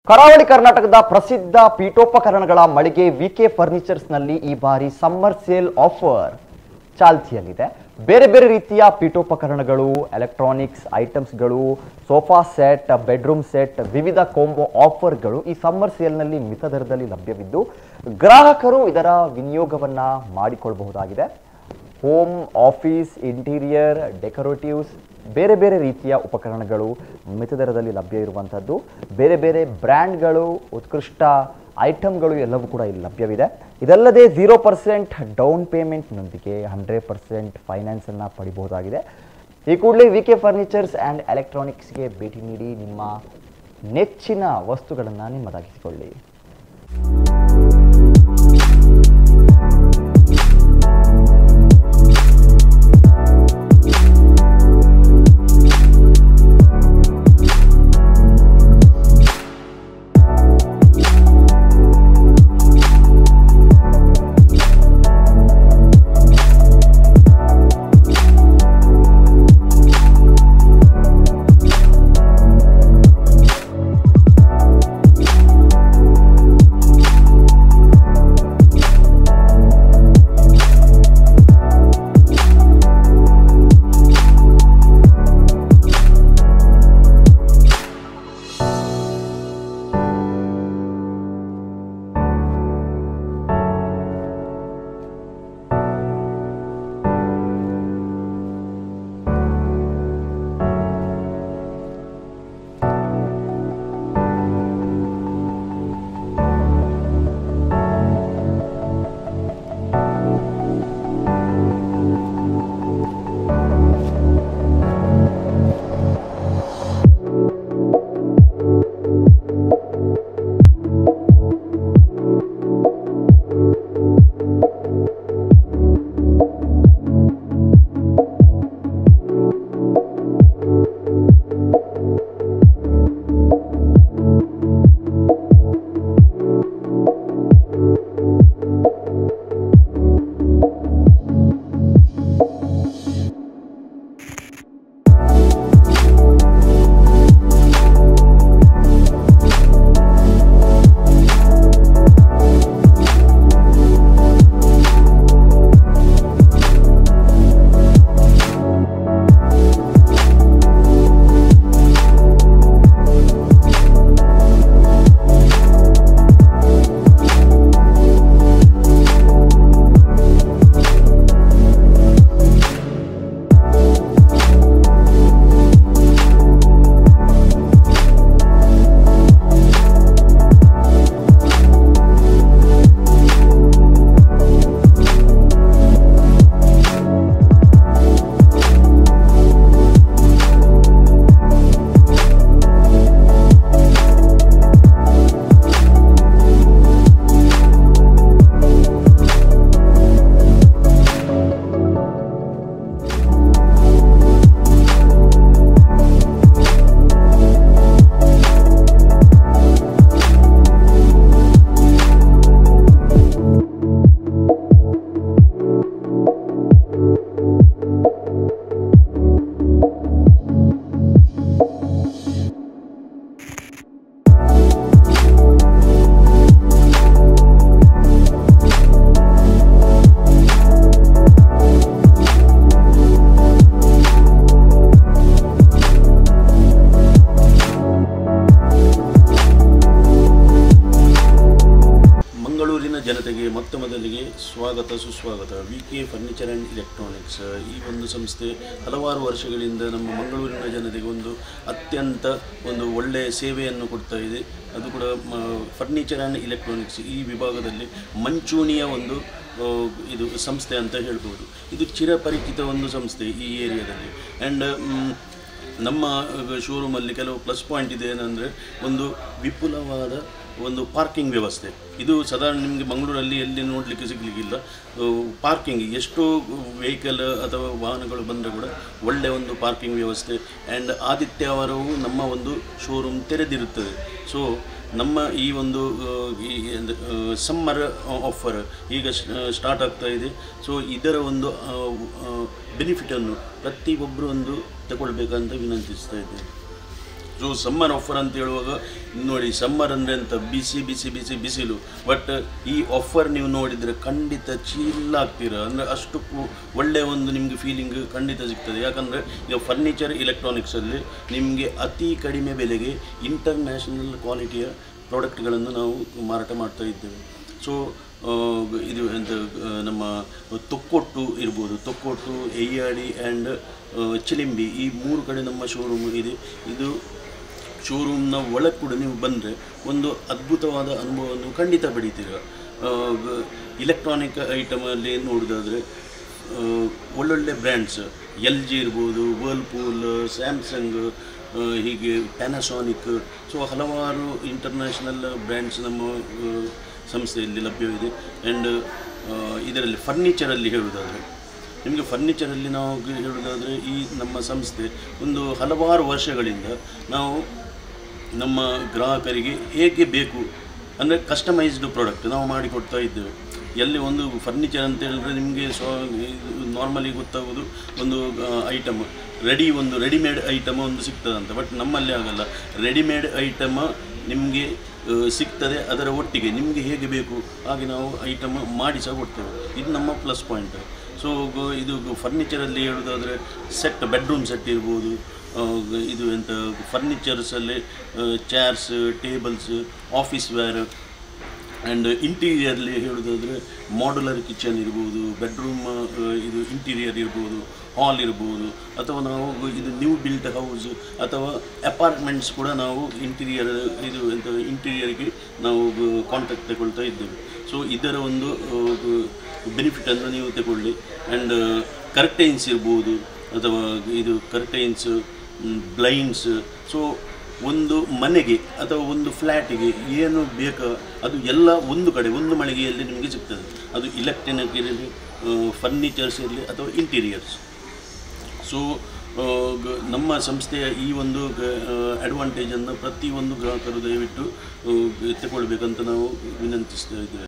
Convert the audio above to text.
ಕರಾವಳಿ ಕರ್ನಾಟಕದ ಪ್ರಸಿದ್ಧ ಪೀಠೋಪಕರಣಗಳ ಮಳಿಗೆ ವಿಕೆ ಫರ್ನಿಚರ್ಸ್ನಲ್ಲಿ ಈ ಬಾರಿ ಸಮ್ಮರ್ ಸೇಲ್ ಆಫರ್ ಚಾಲ್ತಿಯಲ್ಲಿದೆ ಬೇರೆ ಬೇರೆ ರೀತಿಯ ಪೀಠೋಪಕರಣಗಳು ಎಲೆಕ್ಟ್ರಾನಿಕ್ಸ್ ಐಟಮ್ಸ್ಗಳು ಸೋಫಾ ಸೆಟ್ ಬೆಡ್ರೂಮ್ ಸೆಟ್ ವಿವಿಧ ಕೋಂಬೋ ಆಫರ್ಗಳು ಈ ಸಮ್ಮರ್ ಸೇಲ್ನಲ್ಲಿ ಮಿತ ದರದಲ್ಲಿ ಲಭ್ಯವಿದ್ದು ಗ್ರಾಹಕರು ಇದರ ವಿನಿಯೋಗವನ್ನ ಮಾಡಿಕೊಳ್ಳಬಹುದಾಗಿದೆ ಹೋಮ್ ಆಫೀಸ್ ಇಂಟೀರಿಯರ್ ಡೆಕೋರೇಟಿವ್ಸ್ ಬೇರೆ ಬೇರೆ ರೀತಿಯ ಉಪಕರಣಗಳು ಮಿತ ದರದಲ್ಲಿ ಲಭ್ಯ ಇರುವಂಥದ್ದು ಬೇರೆ ಬೇರೆ ಬ್ರ್ಯಾಂಡ್ಗಳು ಉತ್ಕೃಷ್ಟ ಐಟಮ್ಗಳು ಎಲ್ಲವೂ ಕೂಡ ಇಲ್ಲಿ ಲಭ್ಯವಿದೆ ಇದಲ್ಲದೆ ಝೀರೋ ಪರ್ಸೆಂಟ್ ಡೌನ್ ಪೇಮೆಂಟ್ನೊಂದಿಗೆ ಹಂಡ್ರೆಡ್ ಪರ್ಸೆಂಟ್ ಫೈನಾನ್ಸನ್ನು ಪಡಿಬಹುದಾಗಿದೆ ಈ ಕೂಡಲೇ ವಿ ಕೆ ಫರ್ನಿಚರ್ಸ್ ಆ್ಯಂಡ್ ಎಲೆಕ್ಟ್ರಾನಿಕ್ಸ್ಗೆ ಭೇಟಿ ನೀಡಿ ನಿಮ್ಮ ನೆಚ್ಚಿನ ವಸ್ತುಗಳನ್ನು ನಿಮ್ಮದಾಗಿಸಿಕೊಳ್ಳಿ ಮಂಗಳೂರಿನ ಜನತೆಗೆ ಮೊತ್ತ ಮೊದಲಿಗೆ ಸ್ವಾಗತ ಸುಸ್ವಾಗತ V K furniture and electronics ಈ ಒಂದು ಸಂಸ್ಥೆ ಹಲವಾರು ವರ್ಷಗಳಿಂದ ನಮ್ಮ ಮಂಗಳೂರಿನ ಜನತೆಗೆ ಒಂದು ಅತ್ಯಂತ ಒಂದು ಒಳ್ಳೆಯ ಸೇವೆಯನ್ನು ಕೊಡ್ತಾ ಇದೆ ಅದು ಕೂಡ ಫರ್ನಿಚರ್ ಆ್ಯಂಡ್ ಇಲೆಕ್ಟ್ರಾನಿಕ್ಸ್ ಈ ವಿಭಾಗದಲ್ಲಿ ಮಂಚೂಣಿಯ ಒಂದು ಆ, ಇದು ಸಂಸ್ಥೆ ಅಂತ ಹೇಳ್ಬೋದು ಇದು ಚಿರಪರಿಚಿತ ಒಂದು ಸಂಸ್ಥೆ ಈ ಏರಿಯಾದಲ್ಲಿ ಆ್ಯಂಡ್ ನಮ್ಮ ಶೋರೂಮಲ್ಲಿ ಕೆಲವು ಪ್ಲಸ್ ಪಾಯಿಂಟ್ ಇದೆ ಏನಂದರೆ ಒಂದು ವಿಪುಲವಾದ ಒಂದು ಪಾರ್ಕಿಂಗ್ ವ್ಯವಸ್ಥೆ ಇದು ಸಾಧಾರಣ ನಿಮಗೆ ಮಂಗಳೂರಲ್ಲಿ ಎಲ್ಲಿ ನೋಡಲಿಕ್ಕೆ ಸಿಗಲಿಕ್ಕಿಲ್ಲ ಪಾರ್ಕಿಂಗ್ ಎಷ್ಟೋ ವೆಹಿಕಲ್ ಅಥವಾ ವಾಹನಗಳು ಬಂದರೆ ಕೂಡ ಒಳ್ಳೆಯ ಒಂದು ಪಾರ್ಕಿಂಗ್ ವ್ಯವಸ್ಥೆ ಆ್ಯಂಡ್ ಆದಿತ್ಯವಾರವೂ ನಮ್ಮ ಒಂದು ಶೋರೂಮ್ ತೆರೆದಿರುತ್ತದೆ ಸೊ ನಮ್ಮ ಈ ಒಂದು ಆ, ಈ ಸಮ್ಮರ್ ಆಫರ್ ಈಗ ಸ್ಟಾರ್ಟ್ ಆಗ್ತಾ ಇದೆ ಸೊ ಇದರ ಒಂದು ಬೆನಿಫಿಟನ್ನು ಪ್ರತಿಯೊಬ್ಬರು ಒಂದು ತಗೊಳ್ಬೇಕಂತ ವಿನಂತಿಸ್ತಾ ಇದ್ದೇನೆ ಸೊ ಸಮ್ಮರ್ ಆಫರ್ ಅಂತ ಹೇಳುವಾಗ ನೋಡಿ ಸಮ್ಮರ್ ಅಂದರೆ ಅಂತ ಬಿಸಿ ಬಿಸಿ ಬಿಸಿ ಬಿಸಿಲು ಬಟ್ ಈ ಆಫರ್ ನೀವು ನೋಡಿದರೆ ಖಂಡಿತ ಚಿಲ್ ಆಗ್ತೀರ ಅಂದರೆ ಅಷ್ಟು ಕು- ಒಳ್ಳೆಯ ಒಂದು ನಿಮಗೆ ಫೀಲಿಂಗ್ ಖಂಡಿತ ಸಿಗ್ತದೆ ಯಾಕಂದರೆ ಈಗ ಫರ್ನಿಚರ್ ಇಲೆಕ್ಟ್ರಾನಿಕ್ಸಲ್ಲಿ ನಿಮಗೆ ಅತಿ ಕಡಿಮೆ ಬೆಲೆಗೆ ಇಂಟರ್ನ್ಯಾಷನಲ್ ಕ್ವಾಲಿಟಿಯ ಪ್ರಾಡಕ್ಟ್ಗಳನ್ನು ನಾವು ಮಾರಾಟ ಮಾಡ್ತಾ ಇದ್ದೇವೆ ಸೊ ಇದು ಎಂತ ಆ, ನಮ್ಮ ತೊಕ್ಕೊಟ್ಟು ಇರ್ಬೋದು ತೊಕ್ಕೊಟ್ಟು ಎಯ್ಯಾಡಿ ಆ್ಯಂಡ್ ಚಿಲಿಂಬಿ ಈ ಮೂರು ಕಡೆ ನಮ್ಮ ಶೋರೂಮ್ ಇದೆ ಇದು ಶೋರೂಮ್ನ ಒಳಗೆ ಕೂಡ ನೀವು ಬಂದರೆ ಒಂದು ಅದ್ಭುತವಾದ ಅನುಭವವನ್ನು ಖಂಡಿತ ಪಡಿತೀರ ಇಲೆಕ್ಟ್ರಾನಿಕ್ ಐಟಮಲ್ಲಿ ನೋಡೋದಾದರೆ ಒಳ್ಳೊಳ್ಳೆ ಬ್ರ್ಯಾಂಡ್ಸ್ ಎಲ್ ಜಿ ಇರ್ಬೋದು ವರ್ಲ್ಪೂಲ್ ಸ್ಯಾಮ್ಸಂಗ್ ಹೀಗೆ ಪ್ಯಾನಾಸೋನಿಕ್ ಸೊ ಹಲವಾರು ಇಂಟರ್ನ್ಯಾಷನಲ್ ಬ್ರ್ಯಾಂಡ್ಸ್ ನಮ್ಮ ಆ, ಸಂಸ್ಥೆಯಲ್ಲಿ ಲಭ್ಯವಿದೆ ಆ್ಯಂಡ್ ಇದರಲ್ಲಿ ಫರ್ನಿಚರಲ್ಲಿ ಹೇಳುವುದಾದರೆ ನಿಮಗೆ ಫರ್ನಿಚರಲ್ಲಿ ನಾವು ಗ- ಹೇಳುವುದಾದರೆ ಈ ನಮ್ಮ ಸಂಸ್ಥೆ ಒಂದು ಹಲವಾರು ವರ್ಷಗಳಿಂದ ನಾವು ನಮ್ಮ ಗ್ರಾಹಕರಿಗೆ ಹೇಗೆ ಬೇಕು ಅಂದರೆ ಕಸ್ಟಮೈಸ್ಡ್ ಪ್ರಾಡಕ್ಟ್ ನಾವು ಮಾಡಿಕೊಡ್ತಾ ಇದ್ದೇವೆ ಎಲ್ಲಿ ಒಂದು ಫರ್ನಿಚರ್ ಅಂತ ಹೇಳಿದ್ರೆ ನಿಮಗೆ ಸ್ವ ನಾರ್ಮಲಿ ಗೊತ್ತಾಗೋದು ಒಂದು ಐಟಮ್ ರೆಡಿ ಒಂದು ರೆಡಿಮೇಡ್ ಐಟಮ್ ಒಂದು ಸಿಗ್ತದೆ ಅಂತ ಬಟ್ ನಮ್ಮಲ್ಲಿ ಆಗಲ್ಲ ರೆಡಿಮೇಡ್ ಐಟಮ್ ನಿಮಗೆ ಸಿಗ್ತದೆ ಅದರ ಒಟ್ಟಿಗೆ ನಿಮಗೆ ಹೇಗೆ ಬೇಕು ಹಾಗೆ ನಾವು ಐಟಮ್ ಮಾಡಿ ಸಹ ಕೊಡ್ತೇವೆ ಇದು ನಮ್ಮ ಪ್ಲಸ್ ಪಾಯಿಂಟ್ ಸೊ ಇದು ಫರ್ನಿಚರಲ್ಲಿ ಹೇಳೋದಾದರೆ ಸೆಟ್ ಬೆಡ್ರೂಮ್ ಸೆಟ್ ಇರ್ಬೋದು ಆ, ಗ- ಇದು ಎಂತ ಫರ್ನಿಚರ್ಸಲ್ಲಿ chairs tables office ware and ಇಂಟೀರಿಯರ್ಲಿ ಹೇಳೋದಾದರೆ ಮಾಡ್ಯುಲರ್ ಕಿಚನ್ ಇರ್ಬೋದು ಬೆಡ್ರೂಮ್ ಇದು ಇಂಟೀರಿಯರ್ ಇರ್ಬೋದು ಹಾಲ್ ಇರ್ಬೋದು ಅಥವಾ ನಾವು ಇದು ನ್ಯೂ ಬಿಲ್ಟ್ ಹೌಸ್ ಅಥವಾ ಅಪಾರ್ಟ್ಮೆಂಟ್ಸ್ ಕೂಡ ನಾವು ಇಂಟೀರಿಯರ್ ಇದು ಎಂತ ಇಂಟೀರಿಯರ್ಗೆ ನಾವು ಕಾಂಟ್ಯಾಕ್ಟ್ ತಗೊಳ್ತಾ ಇದ್ದೇವೆ ಸೊ ಇದರ ಒಂದು ಬೆನಿಫಿಟನ್ನು ನೀವು ತಗೊಳ್ಳಿ ಆ್ಯಂಡ್ ಕರ್ಟೈನ್ಸ್ ಇರ್ಬೋದು ಅಥವಾ ಇದು ಕರ್ಟೈನ್ಸ್ ಬ್ಲೈಂಡ್ಸ್ ಸೊ ಒಂದು ಮನೆಗೆ ಅಥವಾ ಒಂದು ಫ್ಲ್ಯಾಟಿಗೆ ಏನು ಬೇಕೋ ಅದು ಎಲ್ಲ ಒಂದು ಕಡೆ ಒಂದು ಮಳಿಗೆಯಲ್ಲಿ ನಿಮಗೆ ಸಿಗ್ತದೆ ಅದು ಇಲೆಕ್ಟ್ರಾನಿಕ್ ಇರಲಿ ಫರ್ನಿಚರ್ಸ್ ಇರಲಿ ಅಥವಾ ಇಂಟೀರಿಯರ್ಸ್ ಸೊ ನಮ್ಮ ಸಂಸ್ಥೆಯ ಈ ಒಂದು ಅಡ್ವಾಂಟೇಜನ್ನು ಪ್ರತಿಯೊಂದು ಗ್ರಾಹಕರು ದಯವಿಟ್ಟು ಆ, ತಗೊಳ್ಬೇಕಂತ ನಾವು ವಿನಂತಿಸ್ತಾ ಇದ್ದೇವೆ